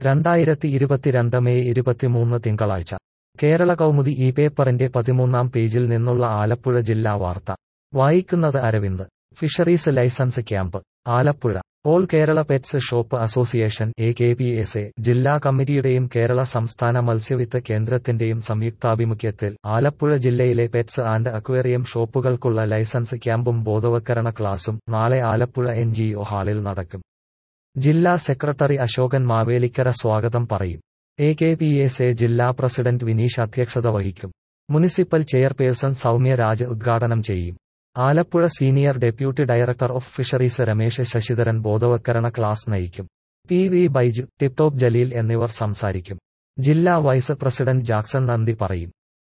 രണ്ടായിരത്തി ഇരുപത്തിരണ്ട് മെയ് ഇരുപത്തിമൂന്ന് തിങ്കളാഴ്ച കേരള കൗമുദി ഈ പേപ്പറിന്റെ പതിമൂന്നാം പേജിൽ നിന്നുള്ള ആലപ്പുഴ ജില്ലാ വാർത്ത വായിക്കുന്നത് Aravind fisheries licence camp Alappuzha all Kerala pets shop association A K P S A ജില്ലാ കമ്മിറ്റിയുടെയും കേരള സംസ്ഥാന മത്സ്യവിത്ത് കേന്ദ്രത്തിന്റെയും സംയുക്താഭിമുഖ്യത്തിൽ ആലപ്പുഴ ജില്ലയിലെ പെറ്റ്സ് ആൻഡ് അക്വേറിയം ഷോപ്പുകൾക്കുള്ള ലൈസൻസ് ക്യാമ്പും ബോധവൽക്കരണ ക്ലാസും നാളെ ആലപ്പുഴ എൻ ജി ഒ ഹാളിൽ നടക്കും ജില്ലാ സെക്രട്ടറി അശോകൻ മാവേലിക്കര സ്വാഗതം പറയും A K P S A ജില്ലാ പ്രസിഡന്റ് വിനീഷ് അധ്യക്ഷത വഹിക്കും മുനിസിപ്പൽ ചെയർപേഴ്സൺ സൗമ്യ രാജ് ഉദ്ഘാടനം ചെയ്യും Alappuzha senior deputy director of fisheries Ramesh Sasidharan ബോധവൽക്കരണ ക്ലാസ് നയിക്കും P V Baiju Tiptop Jaleel എന്നിവർ സംസാരിക്കും ജില്ലാ വൈസ് പ്രസിഡന്റ് ജാക്സൺ നന്ദി പറയും